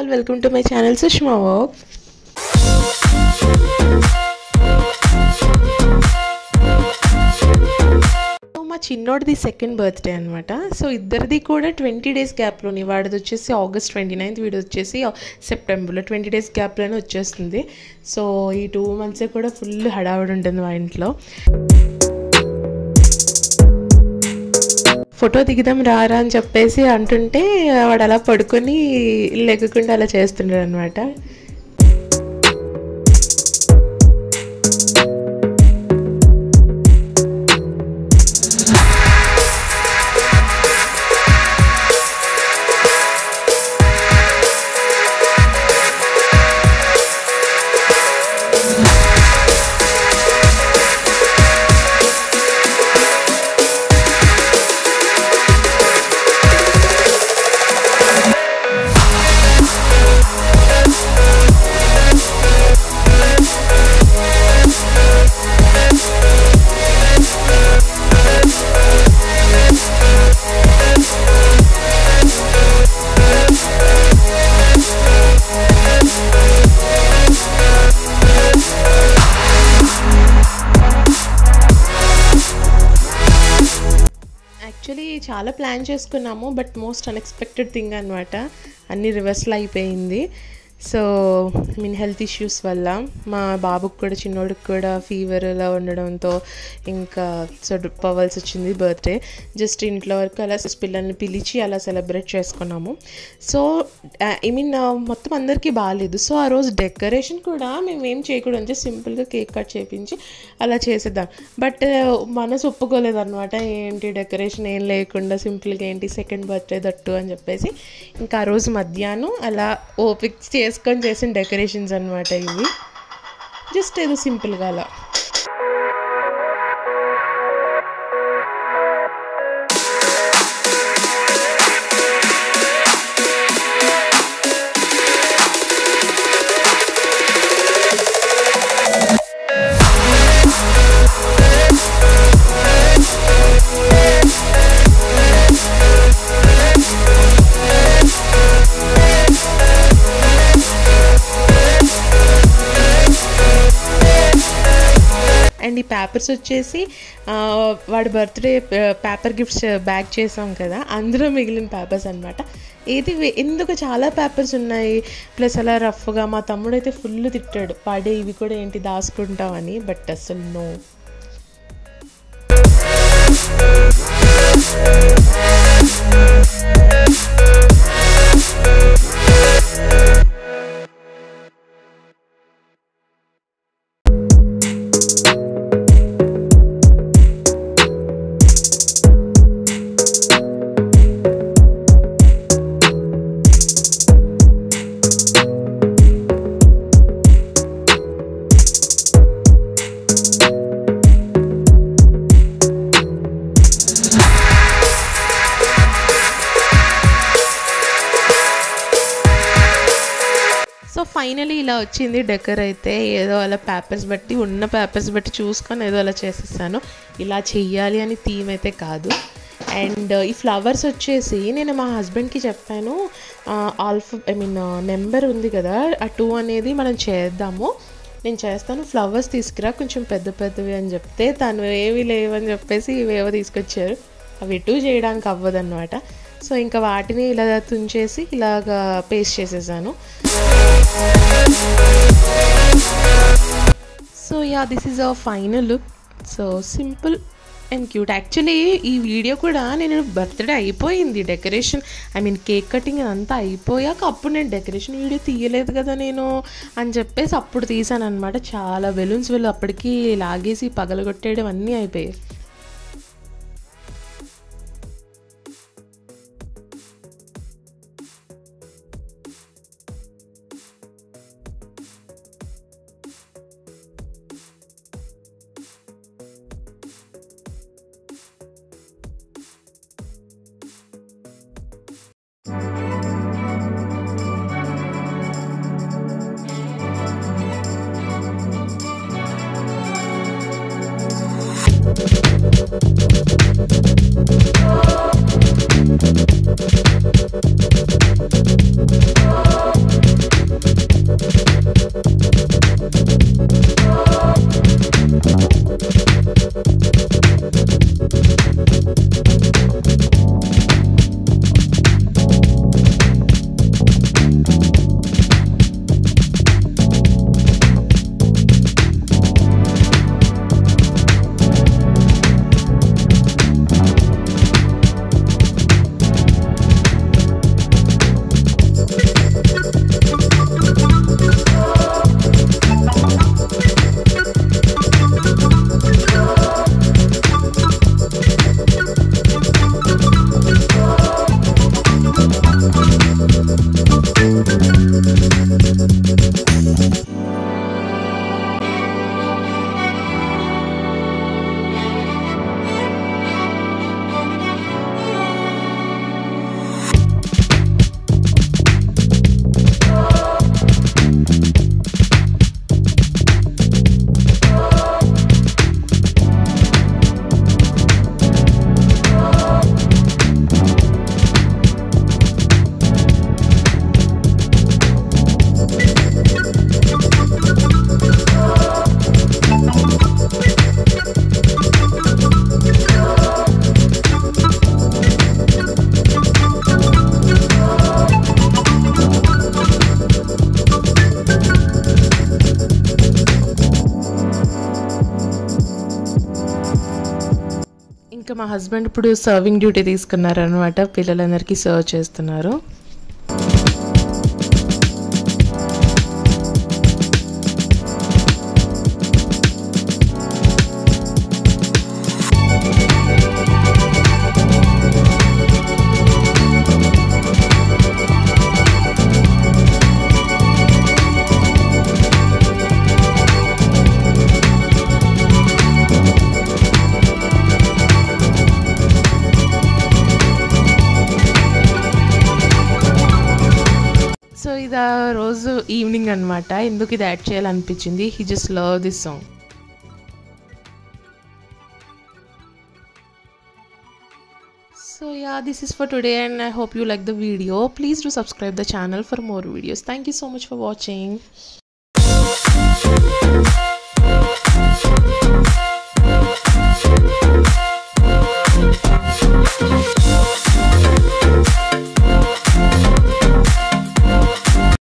All welcome to my channel Sushma వాక్ so మా చిన్నోడిది సెకండ్ బర్త్డే అనమాట సో ఇద్దరిది కూడా ట్వంటీ డేస్ గ్యాప్లోని వాడిది వచ్చేసి ఆగస్ట్ ట్వంటీ నైన్త్ వీడు వచ్చేసి సెప్టెంబర్లో ట్వంటీ డేస్ గ్యాప్లోనే వచ్చేస్తుంది సో ఈ టూ మంత్స్ కూడా ఫుల్ హడావిడి ఉంటుంది మా ఇంట్లో ఫోటో దిగుదాం రారా అని చెప్పేసి అంటుంటే వాడు అలా పడుకొని లెగ్గకుండా అలా చేస్తుంటాడు అనమాట యాక్చువల్లీ చాలా ప్లాన్ చేసుకున్నాము బట్ మోస్ట్ అన్ఎక్స్పెక్టెడ్ థింగ్ అనమాట అన్ని రివర్స్లో అయిపోయింది so I mean health issues వల్ల మా బాబుకి కూడా చిన్నోడికి కూడా ఫీవర్ అలా ఉండడంతో ఇంకా సో పోవాల్సి వచ్చింది బర్త్డే జస్ట్ ఇంట్లో వరకు అలా పిల్లల్ని పిలిచి అలా సెలబ్రేట్ చేసుకున్నాము సో ఐ మీన్ మొత్తం అందరికీ బాగాలేదు సో ఆ రోజు డెకరేషన్ కూడా మేము ఏం చేయకూడదు అంటే సింపుల్గా కేక్ కట్ చేయించి అలా చేసేద్దాం బట్ మనసు ఒప్పుకోలేదు అనమాట ఏంటి డెకరేషన్ ఏం లేకుండా సింపుల్గా ఏంటి సెకండ్ బర్త్డే దట్టు అని చెప్పేసి ఇంకా ఆ రోజు మధ్యాహ్నం అలా ఓపిక్ చేసుకొని చేసిన డెకరేషన్స్ అనమాట ఇవి జస్ట్ ఏదో సింపుల్గా అలా అండ్ ఈ పేపర్స్ వచ్చేసి వాడి బర్త్డే పేపర్ గిఫ్ట్స్ బ్యాగ్ చేసాం కదా అందులో మిగిలిన పేపర్స్ అనమాట ఏది ఎందుకు చాలా పేపర్స్ ఉన్నాయి ప్లస్ అలా రఫ్గా మా తమ్ముడు అయితే ఫుల్ తిట్టాడు పడే ఇవి కూడా ఏంటి దాచుకుంటామని బట్ అసలు నో సో ఫైనలీ ఇలా వచ్చింది డెకర్ అయితే ఏదో అలా పేపర్స్ బట్టి ఉన్న పేపర్స్ బట్టి చూసుకొని ఏదో అలా చేసేసాను ఇలా చెయ్యాలి అని థీమ్ అయితే కాదు అండ్ ఈ ఫ్లవర్స్ వచ్చేసి నేను మా హస్బెండ్కి చెప్పాను ఆల్ఫా ఐ మీన్ నెంబర్ ఉంది కదా ఆ టూ అనేది మనం చేద్దాము నేను చేస్తాను ఫ్లవర్స్ తీసుకురా కొంచెం పెద్ద పెద్దవి అని చెప్తే తను ఏవి లేవని చెప్పేసి ఇవేవో తీసుకొచ్చారు అవి టూ చేయడానికి అవ్వదన్నమాట సో ఇంకా వాటిని ఇలా తుంచేసి ఇలాగా పేస్ట్ చేసేసాను so yeah this is a final look so simple and cute actually ఈ వీడియో కూడా నేను బర్త్డే అయిపోయింది decoration I mean cake cutting అదంతా అయిపోయాక అప్పుడు నేను డెకరేషన్ వీడియో తీయలేదు కదా నేను అని చెప్పేసి అప్పుడు తీసాను అనమాట చాలా బెలూన్స్ వీళ్ళు అప్పటికి లాగేసి పగలగొట్టేయడం అన్నీ అయిపోయాయి ఇంకా మా హస్బెండ్ ఇప్పుడు సర్వింగ్ డ్యూటీ తీసుకున్నారు అనమాట పిల్లలందరికీ సర్వ్ చేస్తున్నారు సో ఇది ఆ రోజు ఈవినింగ్ అనమాట ఎందుకు ఇది యాడ్ చేయాలనిపించింది he just love this song So yeah, this is for today and I hope you like the video. Please do subscribe the channel for more videos. Thank you so much for watching.